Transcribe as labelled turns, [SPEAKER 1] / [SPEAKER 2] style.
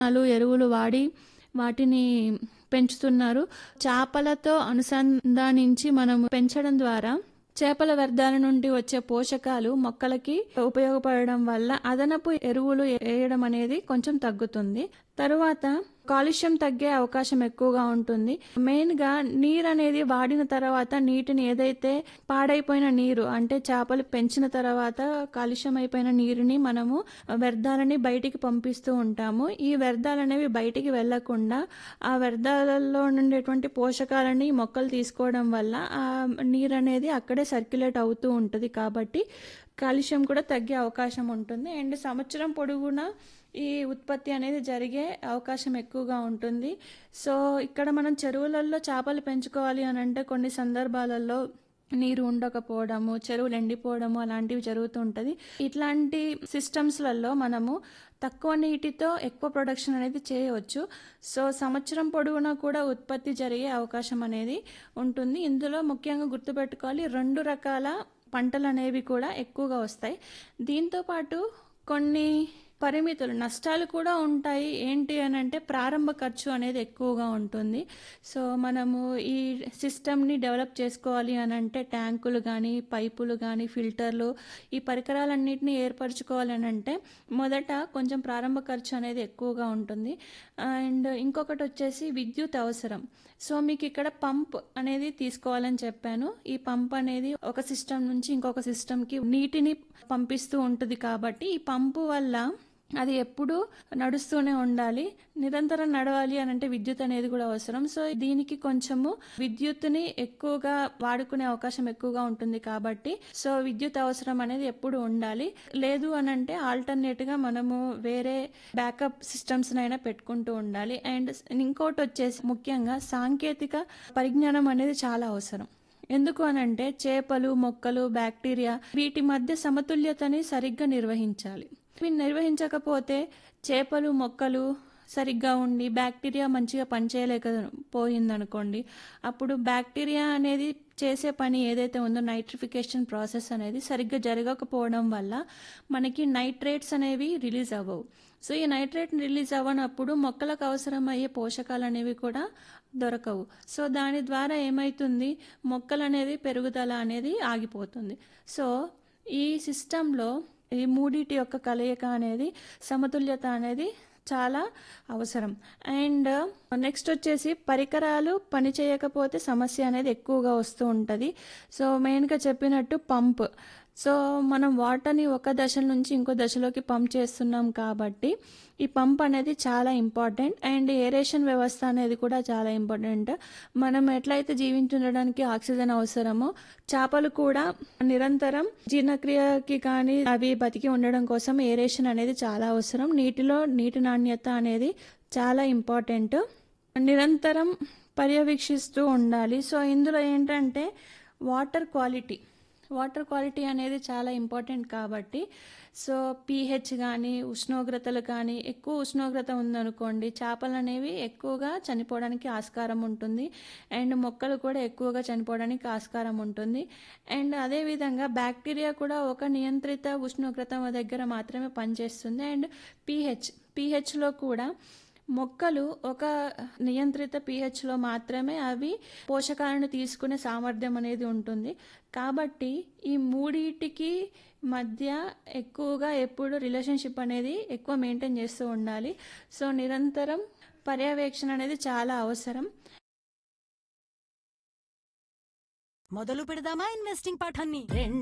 [SPEAKER 1] రసాయనాలు, ఎరువులు వాడి వాటిని పెంచుతున్నారు. చేపలతో అనుసంధానించి మనం పెంచడం ద్వారా చేపల వ్యర్థాల నుండి వచ్చే పోషకాలు మొక్కలకి ఉపయోగపడడం వల్ల అదనపు ఎరువులు వేయడం అనేది కొంచెం తగ్గుతుంది. తరువాత కాలుష్యం తగ్గే అవకాశం ఎక్కువగా ఉంటుంది. మెయిన్‌గా నీరు అనేది వాడిన తర్వాత నీటిని ఏదైతే పాడైపోయిన నీరు అంటే చేపలు పెంచిన తర్వాత కాలుష్యం అయిపోయిన నీరుని మనము వ్యర్థాలని బయటికి పంపిస్తూ ఉంటాము. ఈ వ్యర్థాలనేవి బయటికి వెళ్ళకుండా ఆ వ్యర్థాలలో ఉండేటువంటి పోషకాలని మొక్కలు తీసుకోవడం వల్ల ఆ నీరు అనేది అక్కడే సర్క్యులేట్ అవుతూ ఉంటది కాబట్టి కాలుష్యం కూడా తగ్గే అవకాశం ఉంటుంది. అండ్ సంవత్సరం పొడుగునా ఈ ఉత్పత్తి అనేది జరిగే అవకాశం ఎక్కువగా ఉంటుంది. సో, ఇక్కడ మనం చెరువులలో చేపలు పెంచుకోవాలి అనంటే కొన్ని సందర్భాలలో నీరు ఉండకపోవడము, చెరువులు ఎండిపోవడము అలాంటివి జరుగుతూ ఉంటది. ఇట్లాంటి సిస్టమ్స్‌లలో మనము తక్కువ నీటితో ఎక్కువ ప్రొడక్షన్ అనేది చేయవచ్చు. సో, సంవత్సరం పొడవునా కూడా ఉత్పత్తి జరిగే అవకాశం అనేది ఉంటుంది. ఇందులో ముఖ్యంగా గుర్తుపెట్టుకోవాలి 2 రకాల పంటలనేవి కూడా ఎక్కువగా వస్తాయి. దీంతో పాటు కొన్ని పరిమితులు, నష్టాలు కూడా ఉంటాయి. ఏంటి అనంటే ప్రారంభ ఖర్చు అనేది ఎక్కువగా ఉంటుంది. సో, మనము ఈ సిస్టమ్‌ని డెవలప్ చేసుకోవాలి అనంటే ట్యాంకులు గానీ, పైపులు గానీ, ఫిల్టర్లు ఈ పరికరాలన్నిటిని ఏర్పరచుకోవాలి అనంటే మొదట కొంచెం ప్రారంభ ఖర్చు అనేది ఎక్కువగా ఉంటుంది. అండ్ ఇంకొకటొచ్చేసి విద్యుత్ అవసరం. సో, మీకిక్కడ పంప్ అనేది తీసుకోవాలని చెప్పాను. ఈ పంప్ అనేది ఒక సిస్టమ్ నుంచి ఇంకొక సిస్టమ్‌కి నీటిని పంపిస్తూ ఉంటది కాబట్టి ఈ పంపు వల్ల అది ఎప్పుడూ నడుస్తూనే ఉండాలి. నిరంతరం నడవాలి అనంటే విద్యుత్ అనేది కూడా అవసరం. సో, దీనికి కొంచెము విద్యుత్తుని ఎక్కువగా వాడుకునే అవకాశం ఎక్కువగా ఉంటుంది కాబట్టి సో, విద్యుత్ అవసరం అనేది ఎప్పుడు ఉండాలి. లేదు అనంటే ఆల్టర్‌నేట్‌గా మనము వేరే బ్యాకప్ సిస్టమ్స్‌నైనా పెట్టుకుంటూ ఉండాలి. అండ్ ఇంకోటొచ్చేసి ముఖ్యంగా సాంకేతిక పరిజ్ఞానం అనేది చాలా అవసరం. ఎందుకు అనంటే చేపలు, మొక్కలు, బాక్టీరియా వీటి మధ్య సమతుల్యతని సరిగ్గా నిర్వహించాలి. ఇవి నిర్వహించకపోతే చేపలు, మొక్కలు సరిగ్గా ఉండి బాక్టీరియా మంచిగా పనిచేయలేక పోయిందనుకోండి. అప్పుడు బాక్టీరియా అనేది చేసే పని ఏదైతే ఉందో నైట్రిఫికేషన్ ప్రాసెస్ అనేది సరిగ్గా జరగకపోవడం వల్ల మనకి నైట్రేట్స్ అనేవి రిలీజ్ అవ్వవు. సో, ఈ నైట్రేట్ రిలీజ్ అవ్వనప్పుడు మొక్కలకు అవసరమయ్యే పోషకాలనేవి కూడా దొరకవు. సో, దాని ద్వారా ఏమైతుంది మొక్కలనేది పెరుగుదల అనేది ఆగిపోతుంది. సో, ఈ సిస్టమ్‌లో ఈ మూడిటి యొక్క కలయిక అనేది సమతుల్యత అనేది చాలా అవసరం. అండ్ నెక్స్ట్ వచ్చేసి పరికరాలు పనిచేయకపోతే సమస్య అనేది ఎక్కువగా వస్తూ ఉంటది. సో, మెయిన్‌గా చెప్పినట్టు పంప్. సో, మనం వాటర్‌ని ఒక దశ నుంచి ఇంకో దశలోకి పంప్ చేస్తున్నాం కాబట్టి ఈ పంప్ అనేది చాలా ఇంపార్టెంట్. అండ్ ఏరేషన్ వ్యవస్థ అనేది కూడా చాలా ఇంపార్టెంట్. మనం ఎట్లయితే జీవించుండడానికి ఆక్సిజన్ అవసరమో చేపలు కూడా నిరంతరం జీర్ణక్రియకి కానీ అవి బతికి ఉండడం కోసం ఏరేషన్ అనేది చాలా అవసరం. నీటిలో నీటి నాణ్యత అనేది చాలా ఇంపార్టెంట్. నిరంతరం పర్యవేక్షిస్తూ ఉండాలి. సో, ఇందులో ఏంటంటే వాటర్ క్వాలిటీ. వాటర్ క్వాలిటీ అనేది చాలా ఇంపార్టెంట్ కాబట్టి సో, పీహెచ్ గానీ, ఉష్ణోగ్రతలు కానీ ఎక్కువ ఉష్ణోగ్రత ఉందనుకోండి చేపలనేవి ఎక్కువగా చనిపోవడానికి ఆస్కారం ఉంటుంది. అండ్ మొక్కలు కూడా ఎక్కువగా చనిపోవడానికి ఆస్కారం ఉంటుంది. అండ్ అదే విధంగా బాక్టీరియా కూడా ఒక నియంత్రిత ఉష్ణోగ్రత దగ్గర మాత్రమే పనిచేస్తుంది. And pH. పీహెచ్‌లో కూడా మొక్కలు ఒక నియంత్రిత పీహెచ్‌లో మాత్రమే అవి పోషకాలను తీసుకునే సామర్థ్యం అనేది ఉంటుంది. కాబట్టి ఈ మూడిటికి మధ్య ఎక్కువగా ఎప్పుడు రిలేషన్‌షిప్ అనేది ఎక్కువ మెయింటైన్ చేస్తూ ఉండాలి. సో, నిరంతరం పర్యవేక్షణ అనేది చాలా అవసరం.
[SPEAKER 2] మొదలు పెడదామా ఇన్వెస్టింగ్ పాఠాన్ని?